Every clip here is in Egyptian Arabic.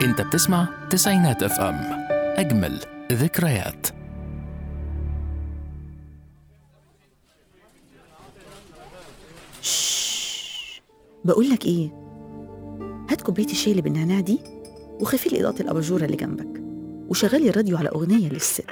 انت بتسمع تسعينات اف ام اجمل ذكريات بقول لك ايه هات كوبايه الشاي اللي بالنعناع دي وخفي لي اضاءه الاباجوره اللي جنبك وشغلي الراديو على اغنيه للست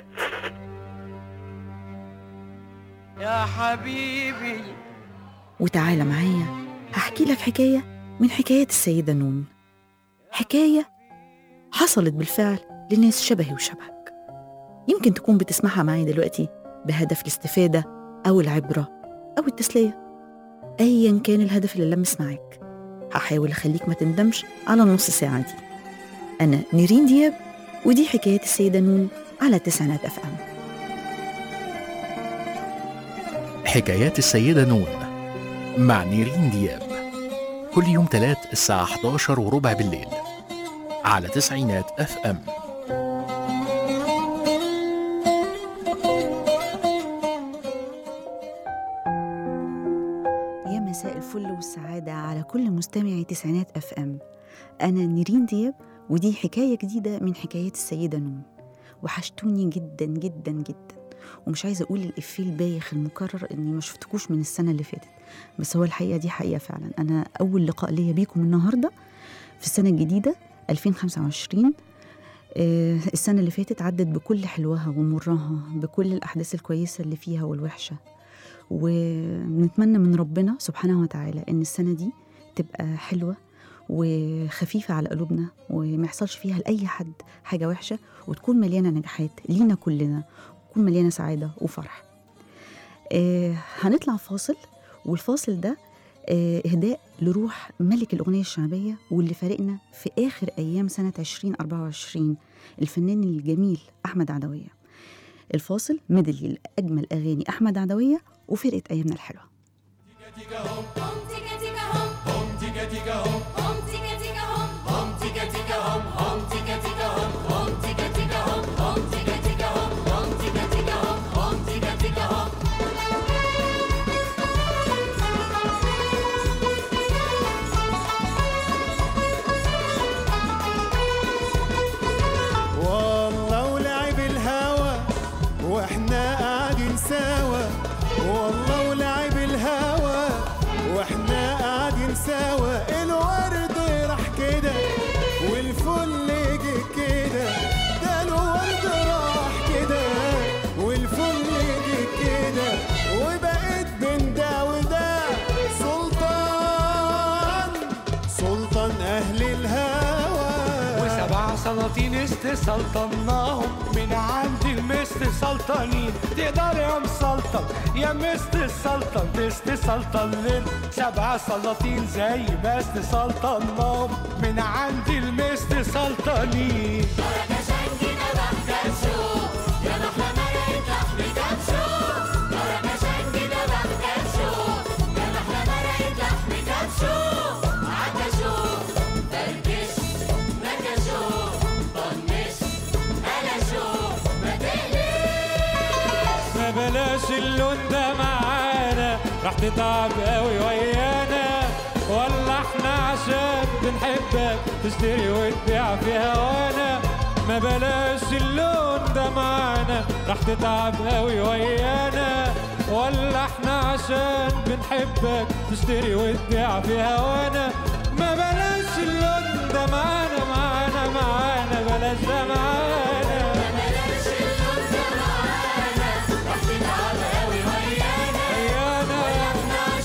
يا حبيبي وتعالى معايا هحكي لك حكايه من حكايات السيده نون حكايه حصلت بالفعل لناس شبهي وشبهك يمكن تكون بتسمعها معايا دلوقتي بهدف الاستفاده او العبره او التسليه ايا كان الهدف اللي لمس معاك هحاول اخليك ما تندمش على النص ساعه دي انا نيرين دياب ودي حكايات السيده نون على تسعينات اف ام حكايات السيدة نون مع نيرين دياب كل يوم تلات الساعة 11 وربع بالليل على تسعينات اف ام يا مساء الفل والسعادة على كل مستمعي تسعينات اف ام أنا نيرين دياب ودي حكاية جديدة من حكايات السيدة نون وحشتوني جدا جدا جدا ومش عايزة أقول الإفيه البايخ المكرر إني ما شفتكوش من السنة اللي فاتت بس هو الحقيقة دي حقيقة فعلا أنا أول لقاء ليا بيكم النهاردة في السنة الجديدة 2025 آه، السنة اللي فاتت عدت بكل حلوها ومرها بكل الأحداث الكويسة اللي فيها والوحشة ونتمنى من ربنا سبحانه وتعالى ان السنه دي تبقى حلوه وخفيفه على قلوبنا وما يحصلش فيها لاي حد حاجه وحشه وتكون مليانه نجاحات لينا كلنا وتكون مليانه سعاده وفرح آه هنطلع فاصل والفاصل ده آه اهداء لروح ملك الاغنيه الشعبيه واللي فارقنا في اخر ايام سنه 2024 الفنان الجميل احمد عدويه الفاصل ميدلي لاجمل اغاني احمد عدويه وفرقه ايامنا الحلوه والله ولعب الهوى واحنا قاعدين سوا والله ولعب الهوى واحنا قاعدين سوا الورد راح كده والفل جه كده ده الورد راح كده والفل جه كده وبقيت بين ده وده سلطان سلطان اهل الهوى وسبع سلاطين استسلطناهم من عند المست سلطانين تقدر يا مسلطن يا مست السلطن تستسلطن لنا سبع سلاطين زي ما استسلطناهم من عند المست سلطانين ما بلاش اللون ده معانا راح تتعب قوي ويانا ولا احنا عشان بنحبك تشتري وتبيع في هوانا ما بلاش اللون ده معانا راح تتعب قوي ويانا ولا احنا عشان بنحبك تشتري وتبيع في هوانا ما بلاش اللون ده معانا معانا معانا بلاش ده معانا ويانا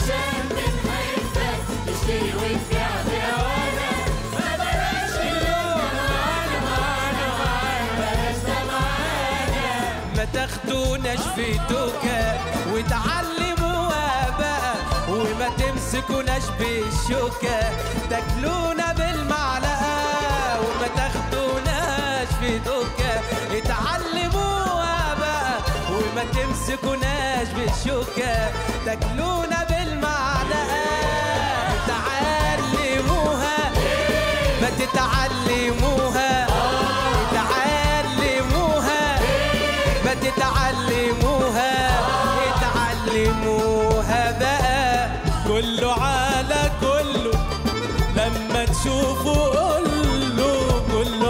ما تاخدوناش في دوكا وتعلموها بقى وما تمسكوناش بالشوكة تاكلونا بالمعلقة وما تاخدوناش في دوكا اتعلموها بقى وما تمسكوناش بالشوكة تاكلونا بالمعلقة تعلموها ما تتعلموها تعلموها ما تتعلموها اتعلموها بقى كله على كله لما تشوفوا قوله كله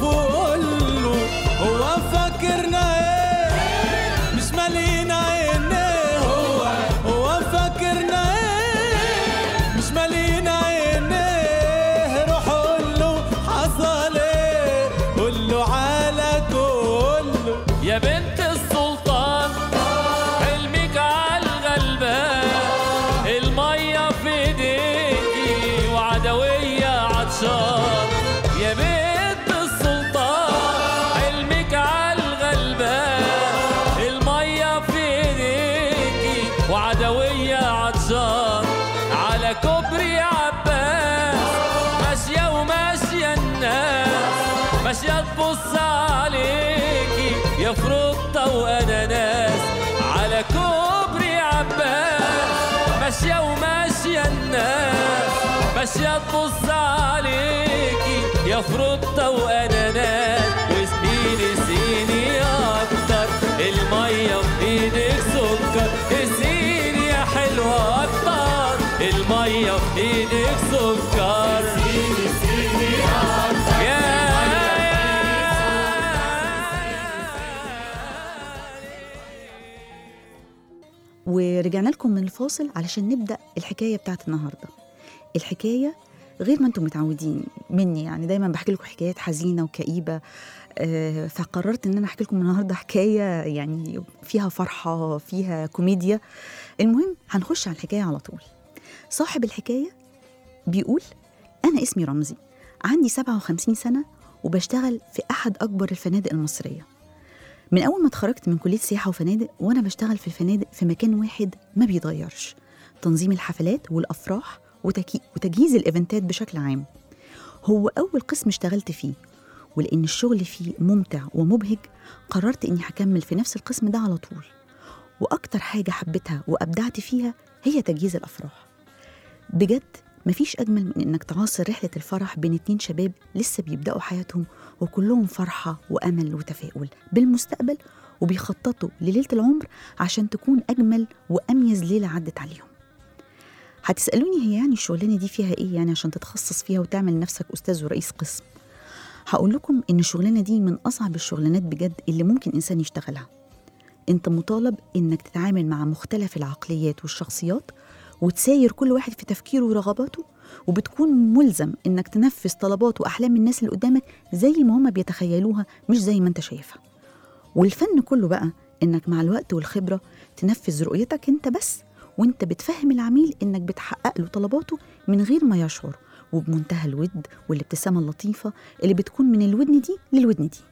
وقول له هو فاكرنا ايه مش مالين عينيه هو هو فاكرنا ايه مش مالين عينيه روح قول له حصل ايه قول له على كله يا بنت السلطان حلمك عالغلبان المية في ايديكي وعدوية عطشان يا بنت السلطان حلمك عالغلبان المية في ايديكي وعدوية عطشان على كوبري عباس ماشية وماشية الناس ماشية تبص عليكي يا فروتة وأناناس على كوبري عباس ماشية وماشية الناس ماشية تبص عليكي يا فروتة وأناناس واسقيني سيني أكتر المية في إيدك سكر اسقيني يا حلوة أكتر المية في إيدك سكر سيني سيني أكتر يا ورجعنا لكم من الفاصل علشان نبدأ الحكاية بتاعت النهاردة الحكاية غير ما انتم متعودين مني يعني دايما بحكي لكم حكايات حزينة وكئيبة آه، فقررت ان انا احكي لكم النهارده حكايه يعني فيها فرحه فيها كوميديا المهم هنخش على الحكايه على طول صاحب الحكايه بيقول انا اسمي رمزي عندي 57 سنه وبشتغل في احد اكبر الفنادق المصريه من اول ما اتخرجت من كليه سياحه وفنادق وانا بشتغل في الفنادق في مكان واحد ما بيتغيرش تنظيم الحفلات والافراح وتكي- وتجهيز الايفنتات بشكل عام هو اول قسم اشتغلت فيه ولان الشغل فيه ممتع ومبهج قررت اني هكمل في نفس القسم ده على طول واكتر حاجه حبيتها وابدعت فيها هي تجهيز الافراح بجد مفيش أجمل من إنك تعاصر رحلة الفرح بين اتنين شباب لسه بيبدأوا حياتهم وكلهم فرحة وأمل وتفاؤل بالمستقبل وبيخططوا لليلة العمر عشان تكون أجمل وأميز ليلة عدت عليهم هتسألوني هي يعني الشغلانة دي فيها إيه يعني عشان تتخصص فيها وتعمل نفسك أستاذ ورئيس قسم هقول لكم إن الشغلانة دي من أصعب الشغلانات بجد اللي ممكن إنسان يشتغلها أنت مطالب إنك تتعامل مع مختلف العقليات والشخصيات وتساير كل واحد في تفكيره ورغباته وبتكون ملزم إنك تنفذ طلبات وأحلام الناس اللي قدامك زي ما هما بيتخيلوها مش زي ما أنت شايفها والفن كله بقى إنك مع الوقت والخبرة تنفذ رؤيتك أنت بس وأنت بتفهم العميل إنك بتحقق له طلباته من غير ما يشعر وبمنتهى الود والابتسامة اللطيفة اللي بتكون من الودن دي للودن دي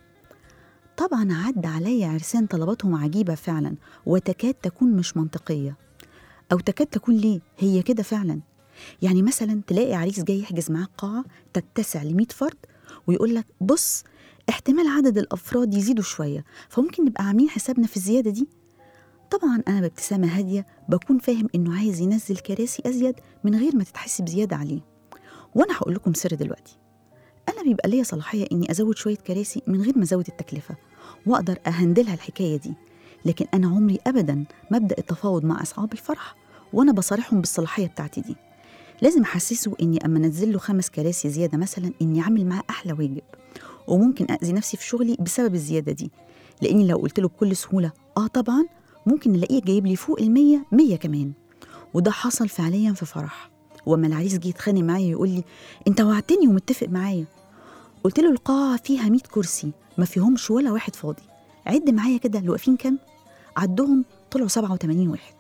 طبعا عدى عليا عرسان طلباتهم عجيبة فعلا وتكاد تكون مش منطقية أو تكاد تكون ليه هي كده فعلا يعني مثلا تلاقي عريس جاي يحجز معاك قاعة تتسع ل 100 فرد ويقول لك بص احتمال عدد الأفراد يزيدوا شوية فممكن نبقى عاملين حسابنا في الزيادة دي طبعا أنا بابتسامة هادية بكون فاهم إنه عايز ينزل كراسي أزيد من غير ما تتحسب زيادة عليه وأنا هقول لكم سر دلوقتي أنا بيبقى ليا صلاحية إني أزود شوية كراسي من غير ما أزود التكلفة وأقدر أهندلها الحكاية دي لكن أنا عمري أبدا ما أبدأ التفاوض مع أصحاب الفرح وأنا بصارحهم بالصلاحية بتاعتي دي لازم أحسسه إني أما أنزل له خمس كراسي زيادة مثلا إني عامل معاه أحلى واجب وممكن أذي نفسي في شغلي بسبب الزيادة دي لأني لو قلت له بكل سهولة آه طبعا ممكن نلاقيه جايب لي فوق المية مية كمان وده حصل فعليا في فرح وأما العريس جه يتخانق معايا يقول لي أنت وعدتني ومتفق معايا قلت له القاعة فيها 100 كرسي ما فيهمش ولا واحد فاضي عد معايا كده اللي واقفين كام عدهم طلعوا 87 واحد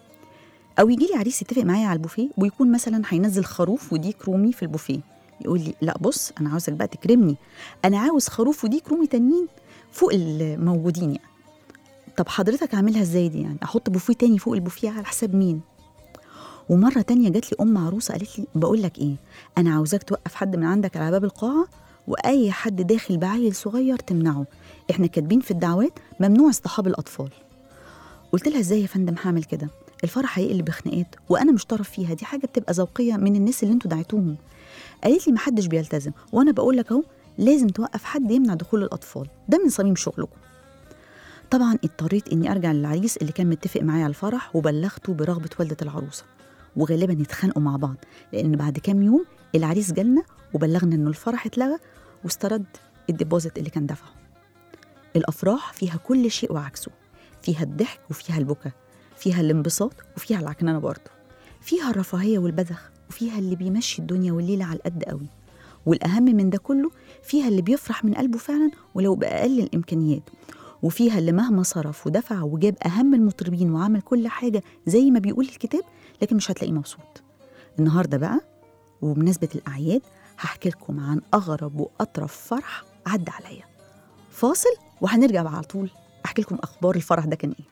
او يجي لي عريس يتفق معايا على البوفيه ويكون مثلا هينزل خروف وديك رومي في البوفيه يقول لي لا بص انا عاوزك بقى تكرمني انا عاوز خروف وديك رومي تانيين فوق الموجودين يعني طب حضرتك عاملها ازاي دي يعني احط بوفيه تاني فوق البوفيه على حساب مين ومره تانية جات لي ام عروسه قالت لي بقول لك ايه انا عاوزاك توقف حد من عندك على باب القاعه واي حد داخل بعيل صغير تمنعه احنا كاتبين في الدعوات ممنوع اصطحاب الاطفال قلت لها ازاي يا فندم هعمل كده الفرح هيقلب بخناقات وانا مش طرف فيها دي حاجه بتبقى ذوقيه من الناس اللي انتوا دعيتوهم قالت لي محدش بيلتزم وانا بقول لك اهو لازم توقف حد يمنع دخول الاطفال ده من صميم شغلكم طبعا اضطريت اني ارجع للعريس اللي كان متفق معايا على الفرح وبلغته برغبه والده العروسه وغالبا يتخانقوا مع بعض لان بعد كام يوم العريس جالنا وبلغنا انه الفرح اتلغى واسترد الديبوزيت اللي كان دفعه الأفراح فيها كل شيء وعكسه فيها الضحك وفيها البكا فيها الانبساط وفيها العكننة برضه فيها الرفاهية والبذخ وفيها اللي بيمشي الدنيا والليلة على القد قوي والأهم من ده كله فيها اللي بيفرح من قلبه فعلا ولو بأقل الإمكانيات وفيها اللي مهما صرف ودفع وجاب أهم المطربين وعمل كل حاجة زي ما بيقول الكتاب لكن مش هتلاقيه مبسوط النهاردة بقى وبمناسبة الأعياد هحكي لكم عن أغرب وأطرف فرح عدى عليا فاصل وهنرجع بقى على طول أحكي لكم أخبار الفرح ده كان إيه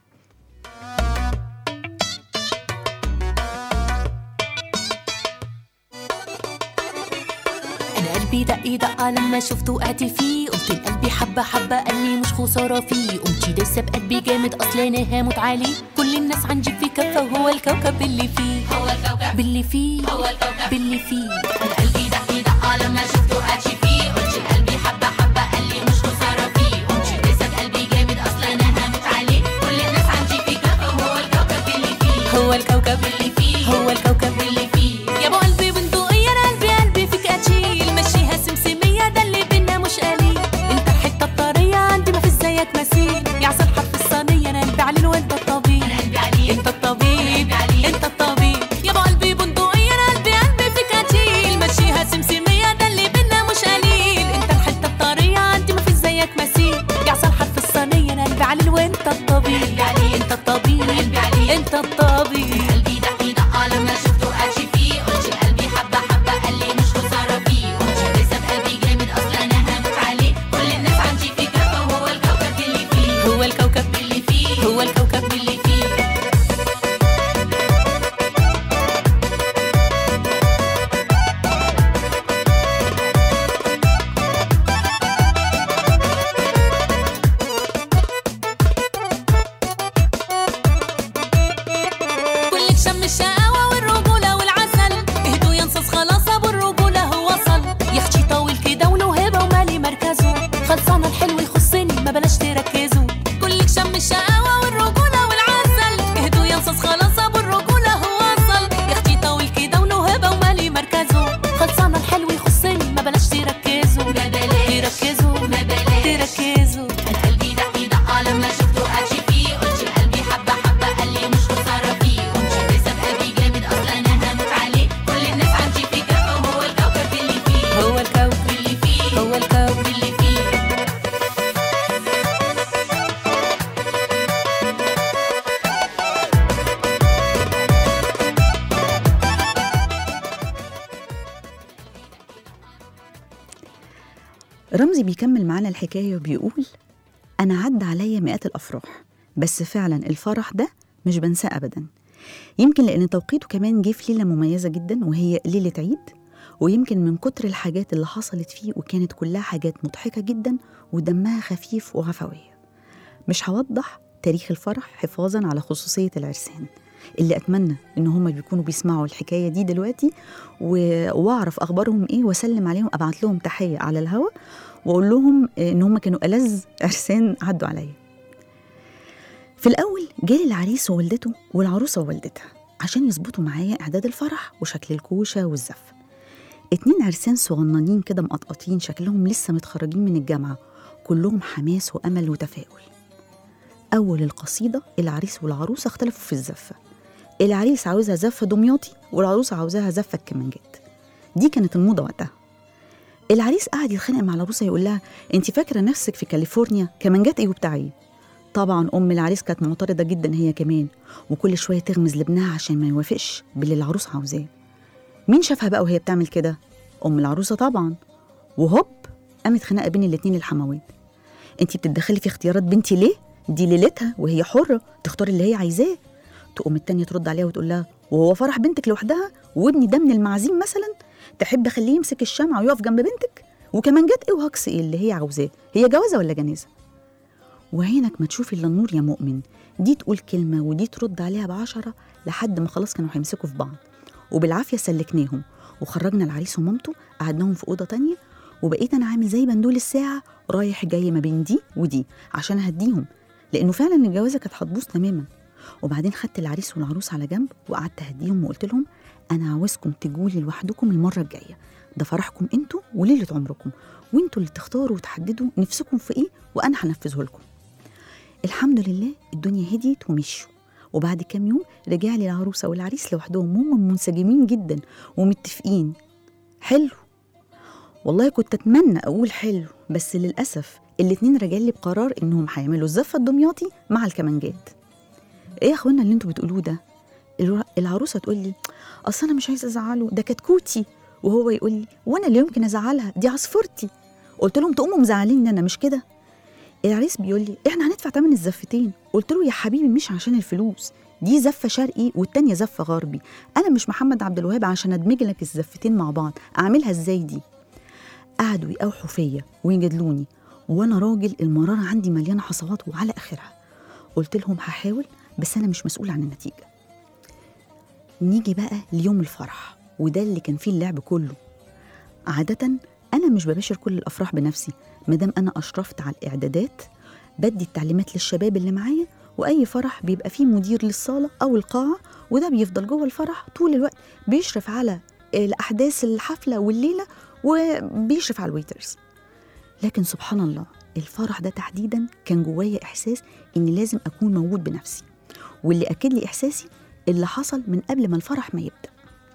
انا قلبي دق دقة لما شفته وقعت فيه قلت لقلبي حبة حبة قال لي مش خسارة فيه قمت دايسة بقلبي جامد اصل انا هموت عليه كل الناس عندي في كفة وهو الكوكب اللي فيه هو الكوكب باللي فيه هو الكوكب باللي فيه انا قلبي دق دقة لما شفته وقعت فيه قلت لقلبي حبة حبة قال لي مش خسارة فيه قمت دايسة بقلبي جامد اصل انا هموت عليه كل الناس عندي في كفة وهو الكوكب اللي فيه هو الكوكب اللي فيه هو الكوكب اللي فيه يا ابو قلبي بندقية انا قلبي قلبي فيك اتشيل مشيها سمسمية ده اللي بينا مش قليل انت الحتة الطرية عندي ما في زيك مثيل يا عسل حرف الصينية انا قلبي عليل وانت الطبيب انت الطبيب انت الطبيب يا ابو قلبي بندقية انا قلبي قلبي فيك اتشيل مشيها سمسمية ده اللي بينا مش قليل انت الحتة الطرية عندي ما في زيك مثيل يا عسل حرف الصينية انا قلبي عليل وانت الطبيب انت الطبيب انت الطبيب قلبي دق دقة لما شفته قاشي فيه قلت قلبي حبة حبة قال لي مش خسارة فيه قلت لسه بقلبي جامد اصلا انا هموت عليه كل الناس عندي في كفة وهو الكوكب اللي فيه هو الكوكب اللي فيه هو الكوكب اللي فيه كلك شم الشقاوة والرجولة والعسل اهدوا يا نصاص خلاص ابو الرجولة هو وصل يا اختي طويل كده وله هبة ومالي مركزه خلصانة الحلو يخصني ما بلاش تركزوا كلك شم الشقاوة والرجولة والعسل اهدوا يا نصاص خلاص ابو الرجولة هو وصل يا اختي طويل كده وله هبة ومالي مركزه خلصانة الحلو يخصني ما بلاش تركزوا ما بلاش تركزوا ما بلاش تركزوا انا قلبي دق دقة لما شفته قاشي فيه قلت قلبي حبة حبة قال لي مش خسارة فيه قمت لسه بقلبي جامد اصلا انا هموت عليه كل الناس عندي في كفة وهو الكوكب اللي فيه هو الكوكب اللي فيه هو الكوكب اللي فيه رمزي بيكمل معانا الحكاية وبيقول أنا عدى عليا مئات الأفراح بس فعلا الفرح ده مش بنساه أبدا يمكن لأن توقيته كمان جه في ليلة مميزة جدا وهي ليلة عيد ويمكن من كتر الحاجات اللي حصلت فيه وكانت كلها حاجات مضحكة جدا ودمها خفيف وعفوية مش هوضح تاريخ الفرح حفاظا على خصوصية العرسان اللي أتمنى إن هم بيكونوا بيسمعوا الحكاية دي دلوقتي و- وأعرف أخبارهم إيه وأسلم عليهم أبعت لهم تحية على الهوا وأقول لهم إن هم كانوا ألذ عرسان عدوا عليا في الأول جالي العريس ووالدته والعروسة ووالدتها عشان يظبطوا معايا إعداد الفرح وشكل الكوشة والزف اتنين عرسان صغننين كده مقطقطين شكلهم لسه متخرجين من الجامعة كلهم حماس وأمل وتفاؤل أول القصيدة العريس والعروسة اختلفوا في الزفة العريس عاوزها زفة دمياطي والعروسة عاوزاها زفة كمانجات دي كانت الموضة وقتها العريس قعد يتخانق مع العروسة يقول لها انت فاكرة نفسك في كاليفورنيا كمانجات ايه وبتاع ايه طبعا ام العريس كانت معترضة جدا هي كمان وكل شوية تغمز لابنها عشان ما يوافقش باللي العروس عاوزاه مين شافها بقى وهي بتعمل كده ام العروسة طبعا وهوب قامت خناقة بين الاتنين الحموات انت بتتدخلي في اختيارات بنتي ليه دي ليلتها وهي حرة تختار اللي هي عايزاه تقوم التانية ترد عليها وتقول لها وهو فرح بنتك لوحدها وابني ده من المعازيم مثلا تحب اخليه يمسك الشمعة ويقف جنب بنتك وكمان جت ايه وهكس ايه اللي هي عاوزاه هي جوازة ولا جنازة وعينك ما تشوف الا النور يا مؤمن دي تقول كلمة ودي ترد عليها بعشرة لحد ما خلاص كانوا هيمسكوا في بعض وبالعافية سلكناهم وخرجنا العريس ومامته قعدناهم في أوضة تانية وبقيت أنا عامل زي بندول الساعة رايح جاي ما بين دي ودي عشان أهديهم لأنه فعلا الجوازة كانت هتبوظ تماما وبعدين خدت العريس والعروس على جنب وقعدت أهديهم وقلت لهم أنا عاوزكم تجولي لوحدكم المرة الجاية ده فرحكم انتوا وليله عمركم وانتوا اللي تختاروا وتحددوا نفسكم في ايه وانا هنفذه لكم الحمد لله الدنيا هديت ومشوا وبعد كام يوم رجع لي العروسه والعريس لوحدهم هم منسجمين جدا ومتفقين حلو والله كنت اتمنى اقول حلو بس للاسف الاتنين راجعين لي بقرار انهم هيعملوا الزفه الدمياطي مع الكمانجات ايه يا اخوانا اللي انتوا بتقولوه ده الر- العروسه تقول لي اصل انا مش عايزه ازعله ده كتكوتي وهو يقول لي وانا اللي يمكن ازعلها دي عصفورتي قلت لهم تقوموا مزعليني انا مش كده العريس بيقول لي احنا هندفع تمن الزفتين قلت له يا حبيبي مش عشان الفلوس دي زفه شرقي والتانيه زفه غربي انا مش محمد عبد الوهاب عشان ادمج لك الزفتين مع بعض اعملها ازاي دي قعدوا يقاوحوا فيا ويجادلوني وانا راجل المراره عندي مليانه حصوات وعلى اخرها قلت لهم هحاول بس انا مش مسؤول عن النتيجه نيجي بقى ليوم الفرح وده اللي كان فيه اللعب كله عادة أنا مش بباشر كل الأفراح بنفسي مادام أنا أشرفت على الإعدادات بدي التعليمات للشباب اللي معايا وأي فرح بيبقى فيه مدير للصالة أو القاعة وده بيفضل جوه الفرح طول الوقت بيشرف على الأحداث الحفلة والليلة وبيشرف على الويترز لكن سبحان الله الفرح ده تحديدا كان جوايا إحساس إني لازم أكون موجود بنفسي واللي أكد لي إحساسي اللي حصل من قبل ما الفرح ما يبدأ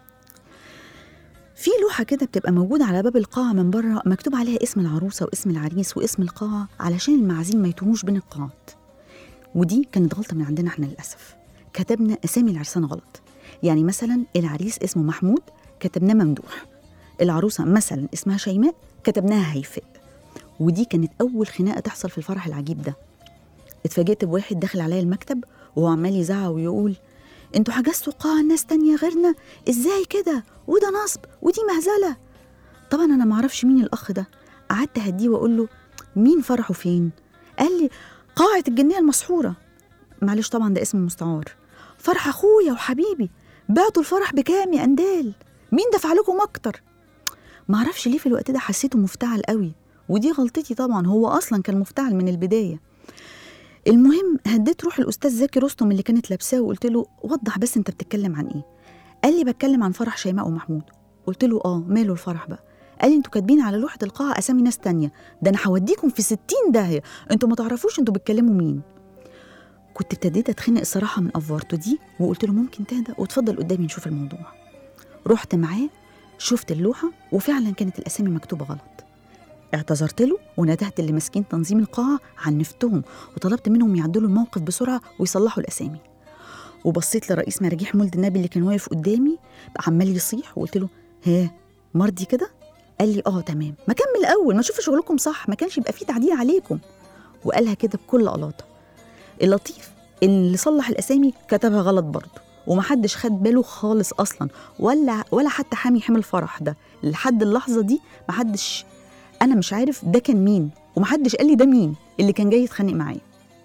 في لوحة كده بتبقى موجودة على باب القاعة من بره مكتوب عليها اسم العروسة واسم العريس واسم القاعة علشان المعازيم ما يتوهوش بين القاعات ودي كانت غلطة من عندنا احنا للأسف كتبنا أسامي العرسان غلط يعني مثلا العريس اسمه محمود كتبناه ممدوح العروسة مثلا اسمها شيماء كتبناها هيفاء ودي كانت أول خناقة تحصل في الفرح العجيب ده اتفاجئت بواحد داخل عليا المكتب وهو عمال يزعق ويقول انتوا حجزتوا قاعة ناس تانية غيرنا ازاي كده وده نصب ودي مهزلة طبعا انا معرفش مين الاخ ده قعدت اهديه واقول له مين فرحه فين قال لي قاعة الجنية المسحورة معلش طبعا ده اسم مستعار فرح اخويا وحبيبي بعتوا الفرح بكام يا اندال مين دفع لكم اكتر معرفش ليه في الوقت ده حسيته مفتعل قوي ودي غلطتي طبعا هو اصلا كان مفتعل من البدايه المهم هديت روح الاستاذ زكي رستم اللي كانت لابساه وقلت له وضح بس انت بتتكلم عن ايه قال لي بتكلم عن فرح شيماء ومحمود قلت له اه ماله الفرح بقى قال لي انتوا كاتبين على لوحه القاعه اسامي ناس تانية ده انا هوديكم في ستين داهيه انتوا ما تعرفوش انتوا بتكلموا مين كنت ابتديت اتخنق الصراحه من افورته دي وقلت له ممكن تهدى وتفضل قدامي نشوف الموضوع رحت معاه شفت اللوحه وفعلا كانت الاسامي مكتوبه غلط اعتذرت له وندهت اللي ماسكين تنظيم القاعة عنفتهم وطلبت منهم يعدلوا الموقف بسرعة ويصلحوا الأسامي وبصيت لرئيس مراجيح مولد النبي اللي كان واقف قدامي عمال يصيح وقلت له ها مرضي كده قال لي اه تمام ما كمل الاول ما اشوف شغلكم صح ما كانش يبقى فيه تعديل عليكم وقالها كده بكل قلاطه اللطيف إن اللي صلح الاسامي كتبها غلط برضه ومحدش خد باله خالص اصلا ولا ولا حتى حامي حمل الفرح ده لحد اللحظه دي محدش انا مش عارف ده كان مين ومحدش قال لي ده مين اللي كان جاي يتخانق معايا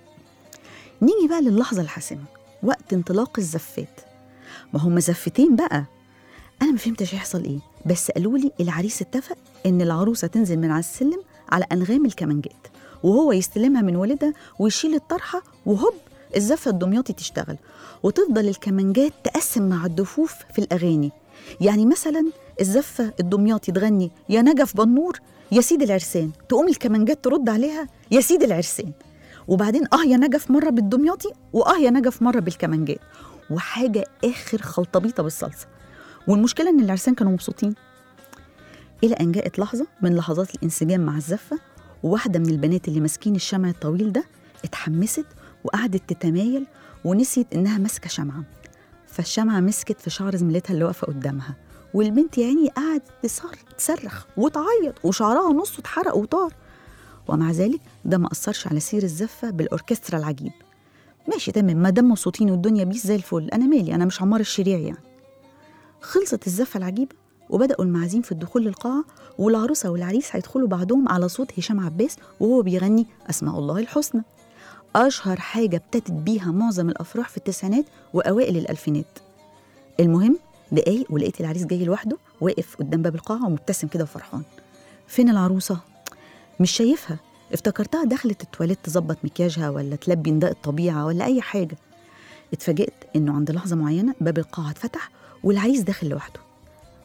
نيجي بقى للحظه الحاسمه وقت انطلاق الزفات ما هم زفتين بقى انا ما فهمتش هيحصل ايه بس قالوا لي العريس اتفق ان العروسه تنزل من على السلم على انغام الكمانجات وهو يستلمها من والدها ويشيل الطرحه وهوب الزفه الدمياطي تشتغل وتفضل الكمانجات تقسم مع الدفوف في الاغاني يعني مثلا الزفه الدمياطي تغني يا نجف بنور يا سيد العرسان تقوم الكمانجات ترد عليها يا سيد العرسان وبعدين اه يا نجف مره بالدمياطي واه يا نجف مره بالكمانجات وحاجه اخر خلطبيطه بالصلصه والمشكله ان العرسان كانوا مبسوطين الى ان جاءت لحظه من لحظات الانسجام مع الزفه وواحده من البنات اللي ماسكين الشمع الطويل ده اتحمست وقعدت تتمايل ونسيت انها ماسكه شمعه فالشمعه مسكت في شعر زميلتها اللي واقفه قدامها والبنت يا عيني قعدت تصر تصرخ وتعيط وشعرها نصه اتحرق وطار ومع ذلك ده ما اثرش على سير الزفه بالاوركسترا العجيب ماشي تمام ما دام مبسوطين والدنيا بيس زي الفل انا مالي انا مش عمار الشريع يعني خلصت الزفه العجيبه وبداوا المعازيم في الدخول للقاعه والعروسه والعريس هيدخلوا بعدهم على صوت هشام عباس وهو بيغني اسماء الله الحسنى اشهر حاجه ابتدت بيها معظم الافراح في التسعينات واوائل الالفينات المهم دقايق ولقيت العريس جاي لوحده واقف قدام باب القاعه ومبتسم كده وفرحان فين العروسه مش شايفها افتكرتها دخلت التواليت تظبط مكياجها ولا تلبي نداء الطبيعه ولا اي حاجه اتفاجئت انه عند لحظه معينه باب القاعه اتفتح والعريس داخل لوحده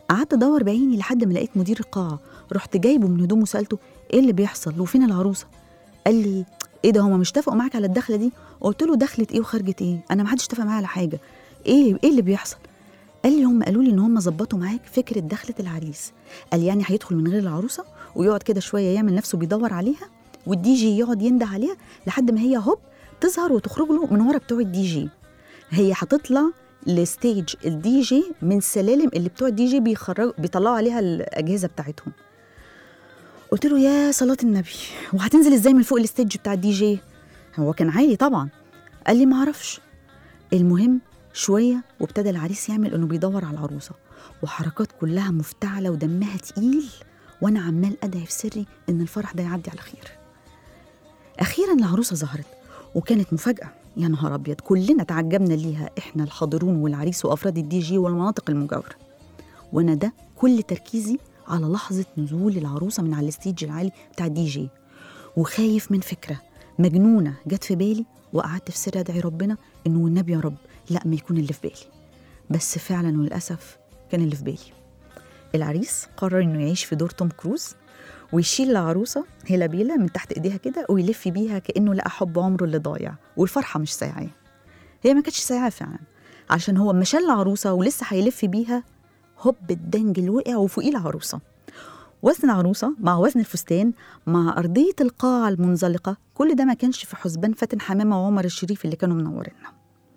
قعدت ادور بعيني لحد ما لقيت مدير القاعه رحت جايبه من هدومه وسالته ايه اللي بيحصل وفين العروسه قال لي ايه ده هما مش اتفقوا معاك على الدخله دي قلت له دخلت ايه وخرجه ايه انا ما حدش اتفق معايا على حاجه ايه ايه اللي بيحصل قال لي هم قالوا لي ان هم ظبطوا معاك فكره دخله العريس قال يعني هيدخل من غير العروسه ويقعد كده شويه يعمل نفسه بيدور عليها والدي جي يقعد ينده عليها لحد ما هي هوب تظهر وتخرج له من ورا بتوع الدي جي هي هتطلع لستيج الدي جي من السلالم اللي بتوع الدي جي بيخرجوا بيطلعوا عليها الاجهزه بتاعتهم قلت له يا صلاه النبي وهتنزل ازاي من فوق الستيج بتاع الدي جي هو كان عالي طبعا قال لي ما اعرفش المهم شويه وابتدى العريس يعمل انه بيدور على العروسه وحركات كلها مفتعله ودمها تقيل وانا عمال ادعي في سري ان الفرح ده يعدي على خير اخيرا العروسه ظهرت وكانت مفاجاه يا نهار ابيض كلنا تعجبنا ليها احنا الحاضرون والعريس وافراد الدي جي والمناطق المجاوره وانا ده كل تركيزي على لحظه نزول العروسه من على الستيج العالي بتاع الدي جي وخايف من فكره مجنونه جت في بالي وقعدت في سر ادعي ربنا انه والنبي يا رب لا ما يكون اللي في بالي بس فعلا وللاسف كان اللي في بالي العريس قرر انه يعيش في دور توم كروز ويشيل العروسه هيلا بيلا من تحت ايديها كده ويلف بيها كانه لقى حب عمره اللي ضايع والفرحه مش سايعاه هي ما كانتش سايعاه فعلا عشان هو اما شال العروسه ولسه هيلف بيها هوب الدنجل وقع وفوقيه العروسه وزن العروسة مع وزن الفستان مع أرضية القاعة المنزلقة كل ده ما كانش في حسبان فاتن حمامة وعمر الشريف اللي كانوا منوريننا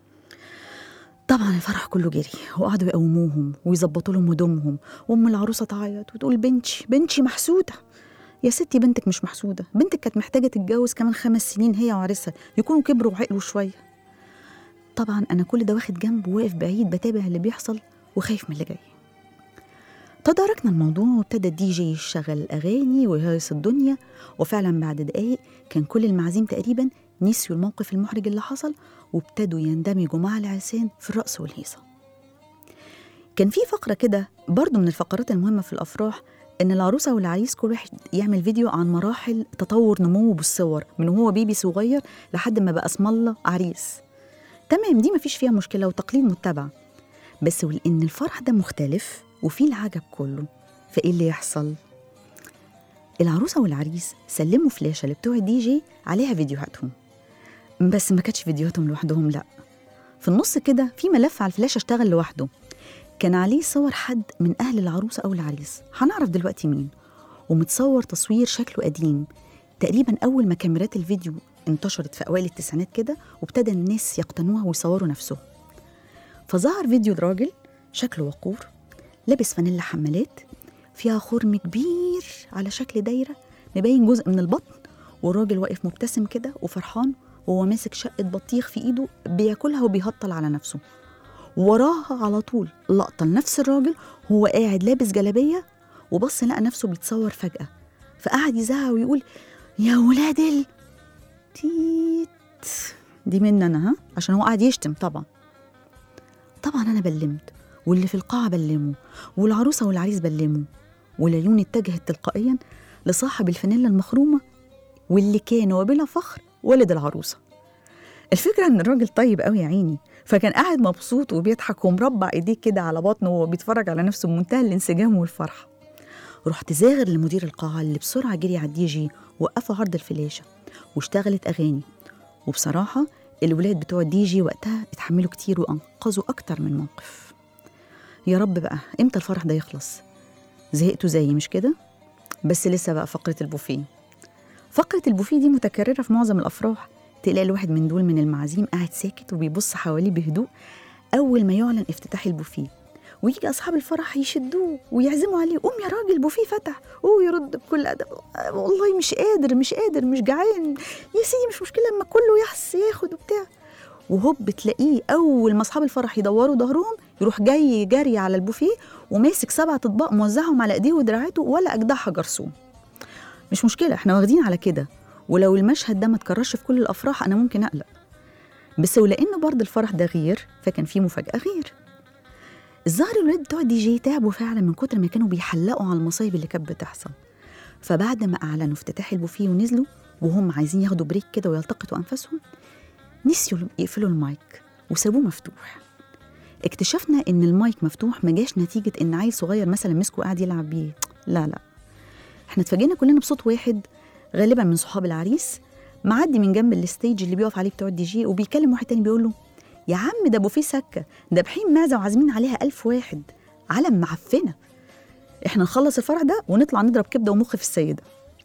طبعا الفرح كله جري وقعدوا يقوموهم ويظبطوا لهم هدومهم وام العروسه تعيط وتقول بنتي بنتي محسوده يا ستي بنتك مش محسوده بنتك كانت محتاجه تتجوز كمان خمس سنين هي وعريسها يكونوا كبروا وعقلوا شويه طبعا انا كل ده واخد جنب واقف بعيد بتابع اللي بيحصل وخايف من اللي جاي تداركنا الموضوع وابتدى الدي جي يشغل الاغاني ويهيص الدنيا وفعلا بعد دقايق كان كل المعازيم تقريبا نسيوا الموقف المحرج اللي حصل وابتدوا يندمجوا مع العرسان في الرقص والهيصه كان في فقره كده برضو من الفقرات المهمه في الافراح ان العروسه والعريس كل واحد يعمل فيديو عن مراحل تطور نموه بالصور من وهو بيبي صغير لحد ما بقى اسم الله عريس تمام دي مفيش فيها مشكله وتقليد متبع بس ولان الفرح ده مختلف وفيه العجب كله فايه اللي يحصل العروسه والعريس سلموا فلاشه لبتوع الدي جي عليها فيديوهاتهم بس ما كانتش فيديوهاتهم لوحدهم لا في النص كده في ملف على الفلاشه اشتغل لوحده كان عليه صور حد من اهل العروسه او العريس هنعرف دلوقتي مين ومتصور تصوير شكله قديم تقريبا اول ما كاميرات الفيديو انتشرت في اوائل التسعينات كده وابتدى الناس يقتنوها ويصوروا نفسهم فظهر فيديو الراجل شكله وقور لابس فانيلا حمالات فيها خرم كبير على شكل دايره مبين جزء من البطن والراجل واقف مبتسم كده وفرحان وهو ماسك شقه بطيخ في ايده بياكلها وبيهطل على نفسه وراها على طول لقطه لنفس الراجل وهو قاعد لابس جلابيه وبص لقى نفسه بيتصور فجاه فقعد يزعق ويقول يا ولاد ال تيت دي مني انا ها عشان هو قاعد يشتم طبعا طبعا انا بلمت واللي في القاعه بلموا والعروسه والعريس بلموا والعيون اتجهت تلقائيا لصاحب الفانيلا المخرومه واللي كان وبلا فخر والد العروسه الفكره ان الراجل طيب قوي يا عيني فكان قاعد مبسوط وبيضحك ومربع ايديه كده على بطنه وهو بيتفرج على نفسه بمنتهى الانسجام والفرحه رحت زاغر لمدير القاعه اللي بسرعه جري على الدي جي وقفوا عرض الفلاشه واشتغلت اغاني وبصراحه الولاد بتوع الدي جي وقتها اتحملوا كتير وانقذوا اكتر من موقف يا رب بقى امتى الفرح ده يخلص زهقتوا زيي مش كده بس لسه بقى فقره البوفيه فقره البوفيه دي متكرره في معظم الافراح تلاقي الواحد من دول من المعازيم قاعد ساكت وبيبص حواليه بهدوء اول ما يعلن افتتاح البوفيه ويجي اصحاب الفرح يشدوه ويعزموا عليه قوم يا راجل البوفيه فتح هو يرد بكل ادب "آه، والله مش قادر مش قادر مش جعان يا سيدي مش مشكله اما كله يحس ياخد وبتاع وهوب تلاقيه اول ما اصحاب الفرح يدوروا ظهرهم يروح جاي جري على البوفيه وماسك سبعة اطباق موزعهم على ايديه ودراعاته ولا اجدعها جرسون مش مشكله احنا واخدين على كده ولو المشهد ده ما اتكررش في كل الافراح انا ممكن اقلق بس ولان برضه الفرح ده غير فكان فيه مفاجاه غير الظاهر الولاد بتوع الدي جي تعبوا فعلا من كتر ما كانوا بيحلقوا على المصايب اللي كانت بتحصل فبعد ما اعلنوا افتتاح البوفيه ونزلوا وهم عايزين ياخدوا بريك كده ويلتقطوا انفاسهم نسيوا يقفلوا المايك وسابوه مفتوح اكتشفنا ان المايك مفتوح ما جاش نتيجه ان عيل صغير مثلا مسكه وقاعد يلعب بيه لا لا احنا اتفاجئنا كلنا بصوت واحد غالبا من صحاب العريس معدي من جنب الستيج اللي بيقف عليه بتوع الدي جي وبيكلم واحد تاني بيقول له يا عم ده بوفيه سكه ده بحين معزه وعازمين عليها ألف واحد علم معفنه احنا نخلص الفرح ده ونطلع نضرب كبده ومخ في السيده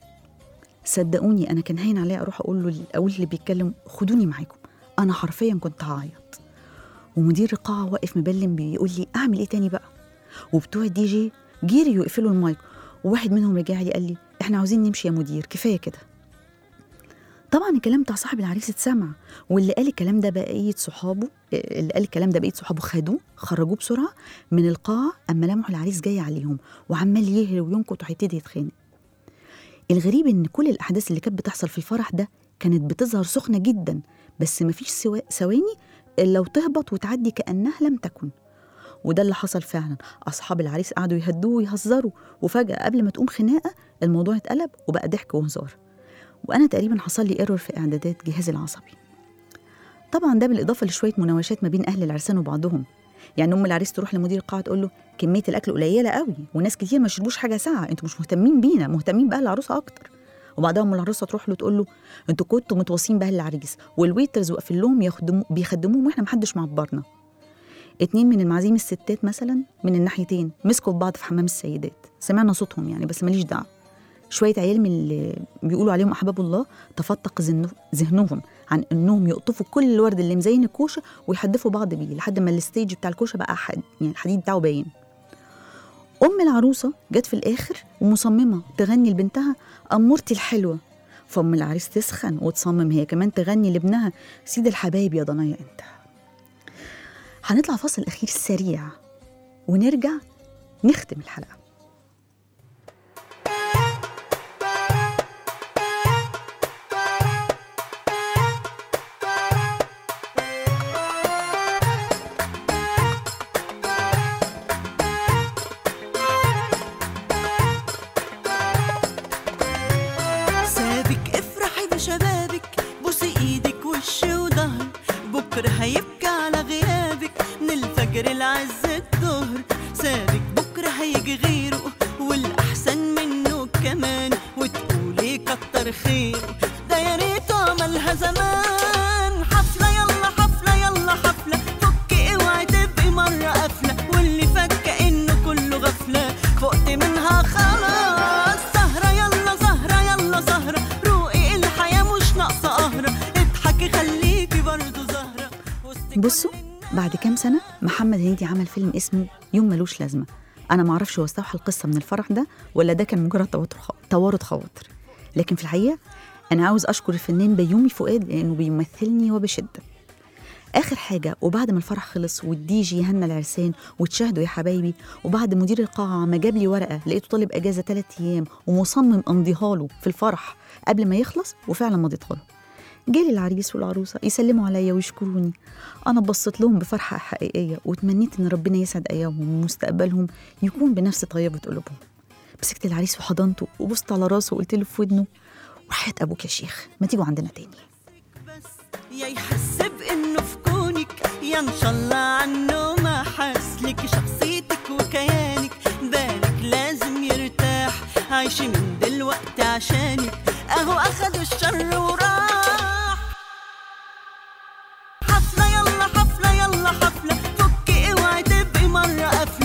صدقوني انا كان هين عليا اروح اقول له اقول اللي بيتكلم خدوني معاكم انا حرفيا كنت هعيط ومدير القاعه واقف مبلم بيقول لي اعمل ايه تاني بقى وبتوع الدي جي جريوا يقفلوا المايك وواحد منهم رجع لي قال لي احنا عاوزين نمشي يا مدير كفايه كده طبعا الكلام بتاع صاحب العريس اتسمع واللي قال الكلام ده بقيه صحابه اللي قال الكلام ده بقيه صحابه خدوه خرجوه بسرعه من القاعه اما لمحوا العريس جاي عليهم وعمال يهري وينكت وهيبتدي يتخانق الغريب ان كل الاحداث اللي كانت بتحصل في الفرح ده كانت بتظهر سخنه جدا بس مفيش سوا- ثواني الا وتهبط وتعدي كانها لم تكن وده اللي حصل فعلا اصحاب العريس قعدوا يهدوه ويهزروا وفجاه قبل ما تقوم خناقه الموضوع اتقلب وبقى ضحك وهزار وانا تقريبا حصل لي ايرور في اعدادات جهازي العصبي طبعا ده بالاضافه لشويه مناوشات ما بين اهل العرسان وبعضهم يعني ام العريس تروح لمدير القاعه تقول له كميه الاكل قليله قوي وناس كتير ما شربوش حاجه ساعه انتوا مش مهتمين بينا مهتمين باهل العروسه اكتر وبعدها ام العروسه تروح له تقول له انتوا كنتوا متواصين باهل العريس والويترز واقفين لهم يخدموا بيخدموهم واحنا محدش معبرنا اتنين من المعازيم الستات مثلا من الناحيتين مسكوا في بعض في حمام السيدات سمعنا صوتهم يعني بس ماليش دعوه شويه عيال من اللي بيقولوا عليهم احباب الله تفتق ذهنه- ذهنهم عن انهم يقطفوا كل الورد اللي مزين الكوشه ويحدفوا بعض بيه لحد ما الستيج بتاع الكوشه بقى حد يعني الحديد بتاعه باين ام العروسه جت في الاخر ومصممه تغني لبنتها امورتي الحلوه فام العريس تسخن وتصمم هي كمان تغني لابنها سيد الحبايب يا ضنايا انت هنطلع فاصل اخير سريع ونرجع نختم الحلقه سابك افرحي بشبابك بوسي ايدك وش وظهر بكره هيبكي على غيابك من الفجر لعز الظهر سابك بكره هيجي غيره والاحسن منه كمان وتقولي كتر خيره ده يا ريت عملها زمان حفله يلا حفله يلا حفله فكي اوعي تبقي مره قافله واللي فات كانه كله غفله فقت منها خلاص سهره يلا سهره يلا سهره روقي الحياه مش ناقصه قهره اضحكي خليكي برضه زهره وسط بصوا بعد كام سنة محمد هنيدي عمل فيلم اسمه يوم ملوش لازمة أنا معرفش هو استوحى القصة من الفرح ده ولا ده كان مجرد تواتر خ- توارد خواطر لكن في الحقيقة أنا عاوز أشكر الفنان بيومي فؤاد لأنه بيمثلني وبشدة آخر حاجة وبعد ما الفرح خلص والدي جي هنا العرسان وتشاهدوا يا حبايبي وبعد مدير القاعة ما جاب لي ورقة لقيته طالب أجازة ثلاث أيام ومصمم أمضيها له في الفرح قبل ما يخلص وفعلا مضيتها له جالي العريس والعروسة يسلموا عليا ويشكروني أنا بصيت لهم بفرحة حقيقية وتمنيت إن ربنا يسعد أيامهم ومستقبلهم يكون بنفس طيبة قلوبهم مسكت العريس وحضنته وبصت على راسه وقلت له في ودنه وحياة أبوك يا شيخ ما تيجوا عندنا تاني يا يحس بانه في كونك يا ان شاء الله عنه ما حس لك شخصيتك وكيانك بالك لازم يرتاح عايشة من دلوقتي عشانك اهو اخد الشر وراح حفلة يلا حفلة يلا حفلة فكي اوعي تبقي مرة قافلة